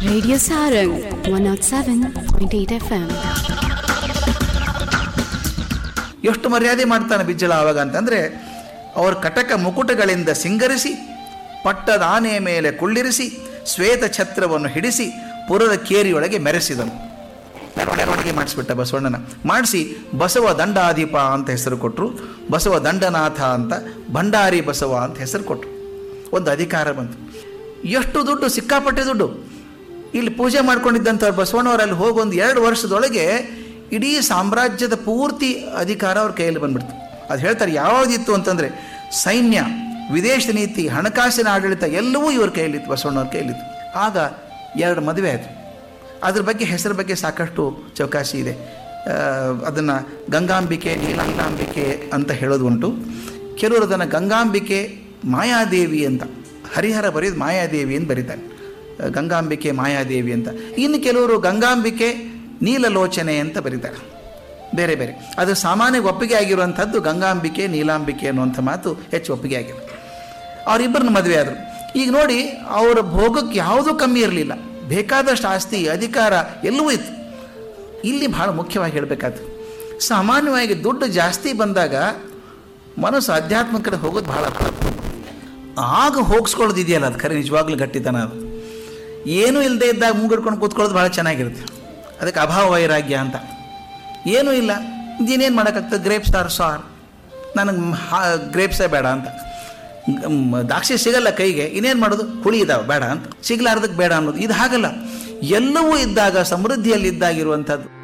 Radio Sarang 107.8 FM. ಎಷ್ಟು ಮರ್ಯಾದೆ ಮಾಡ್ತಾನೆ ಬಿಜ್ಜಳ ಆವಾಗ ಅಂತಂದರೆ ಅವರ ಕಟಕ ಮುಕುಟಗಳಿಂದ ಸಿಂಗರಿಸಿ ಪಟ್ಟದ ಆನೆಯ ಮೇಲೆ ಕುಳ್ಳಿರಿಸಿ ಶ್ವೇತ ಛತ್ರವನ್ನು ಹಿಡಿಸಿ ಪುರದ ಕೇರಿಯೊಳಗೆ ಮೆರೆಸಿದನು ಮೆರವಣಿಗೆ ಮಾಡಿಸ್ಬಿಟ್ಟ ಬಸವಣ್ಣನ ಮಾಡಿಸಿ ಬಸವ ದಂಡಾಧಿಪ ಅಂತ ಹೆಸರು ಕೊಟ್ಟರು ಬಸವ ದಂಡನಾಥ ಅಂತ ಭಂಡಾರಿ ಬಸವ ಅಂತ ಹೆಸರು ಕೊಟ್ಟರು ಒಂದು ಅಧಿಕಾರ ಬಂತು ಎಷ್ಟು ದುಡ್ಡು ಸಿಕ್ಕಾಪಟ್ಟೆ ದುಡ್ಡು ಇಲ್ಲಿ ಪೂಜೆ ಮಾಡ್ಕೊಂಡಿದ್ದಂಥವ್ರು ಬಸವಣ್ಣವ್ರು ಅಲ್ಲಿ ಹೋಗಿ ಒಂದು ಎರಡು ವರ್ಷದೊಳಗೆ ಇಡೀ ಸಾಮ್ರಾಜ್ಯದ ಪೂರ್ತಿ ಅಧಿಕಾರ ಅವ್ರ ಕೈಯಲ್ಲಿ ಬಂದ್ಬಿಡ್ತು ಅದು ಹೇಳ್ತಾರೆ ಯಾವುದಿತ್ತು ಅಂತಂದರೆ ಸೈನ್ಯ ವಿದೇಶ ನೀತಿ ಹಣಕಾಸಿನ ಆಡಳಿತ ಎಲ್ಲವೂ ಇವ್ರ ಕೈಯಲ್ಲಿತ್ತು ಬಸವಣ್ಣವ್ರ ಕೈಯಲ್ಲಿತ್ತು ಆಗ ಎರಡು ಮದುವೆ ಆಯಿತು ಅದ್ರ ಬಗ್ಗೆ ಹೆಸರ ಬಗ್ಗೆ ಸಾಕಷ್ಟು ಚೌಕಾಸಿ ಇದೆ ಅದನ್ನು ಗಂಗಾಂಬಿಕೆ ನೀಲಾಂಬಿಕೆ ಅಂತ ಹೇಳೋದು ಉಂಟು ಕೆಲವರು ಅದನ್ನು ಗಂಗಾಂಬಿಕೆ ಮಾಯಾದೇವಿ ಅಂತ ಹರಿಹರ ಬರೆಯೋದು ಮಾಯಾದೇವಿ ಅಂತ ಬರೀತಾರೆ ಗಂಗಾಂಬಿಕೆ ಮಾಯಾದೇವಿ ಅಂತ ಇನ್ನು ಕೆಲವರು ಗಂಗಾಂಬಿಕೆ ನೀಲಲೋಚನೆ ಅಂತ ಬರೀತಾರೆ ಬೇರೆ ಬೇರೆ ಅದು ಸಾಮಾನ್ಯ ಒಪ್ಪಿಗೆ ಆಗಿರುವಂಥದ್ದು ಗಂಗಾಂಬಿಕೆ ನೀಲಾಂಬಿಕೆ ಅನ್ನುವಂಥ ಮಾತು ಹೆಚ್ಚು ಒಪ್ಪಿಗೆ ಆಗಿದೆ ಅವರಿಬ್ಬರನ್ನ ಮದುವೆ ಆದರು ಈಗ ನೋಡಿ ಅವರ ಭೋಗಕ್ಕೆ ಯಾವುದೂ ಕಮ್ಮಿ ಇರಲಿಲ್ಲ ಬೇಕಾದಷ್ಟು ಆಸ್ತಿ ಅಧಿಕಾರ ಎಲ್ಲವೂ ಇತ್ತು ಇಲ್ಲಿ ಭಾಳ ಮುಖ್ಯವಾಗಿ ಹೇಳಬೇಕಾದ್ರು ಸಾಮಾನ್ಯವಾಗಿ ದುಡ್ಡು ಜಾಸ್ತಿ ಬಂದಾಗ ಮನಸ್ಸು ಅಧ್ಯಾತ್ಮ ಕಡೆ ಹೋಗೋದು ಭಾಳ ಭಾಳ ಆಗ ಹೋಗಿಸ್ಕೊಳ್ಳೋದು ಇದೆಯಲ್ಲ ಅದು ಖರೆ ನಿಜವಾಗ್ಲೂ ಗಟ್ಟಿತನ ಅದು ಏನೂ ಇಲ್ಲದೆ ಇದ್ದಾಗ ಮೂಗಿಡ್ಕೊಂಡು ಕೂತ್ಕೊಳ್ಳೋದು ಭಾಳ ಚೆನ್ನಾಗಿರುತ್ತೆ ಅದಕ್ಕೆ ಅಭಾವ ವೈರಾಗ್ಯ ಅಂತ ಏನೂ ಇಲ್ಲ ಇನ್ನೇನು ಮಾಡೋಕ್ಕಾಗ್ತದೆ ಗ್ರೇಪ್ಸ್ ಆರ್ ಸಾರ್ ನನಗೆ ಗ್ರೇಪ್ಸೇ ಬೇಡ ಅಂತ ಮ್, ದ್ರಾಕ್ಷಿ ಸಿಗಲ್ಲ ಕೈಗೆ ಇನ್ನೇನು ಮಾಡೋದು ಹುಳಿ ಇದಾವೆ ಬೇಡ ಅಂತ ಸಿಗ್ಲಾರ್ದಕ್ಕೆ ಬೇಡ ಅನ್ನೋದು ಇದು ಹಾಗಲ್ಲ ಎಲ್ಲವೂ ಇದ್ದಾಗ ಸಮೃದ್ಧಿಯಲ್ಲಿದ್ದಾಗಿರುವಂಥದ್ದು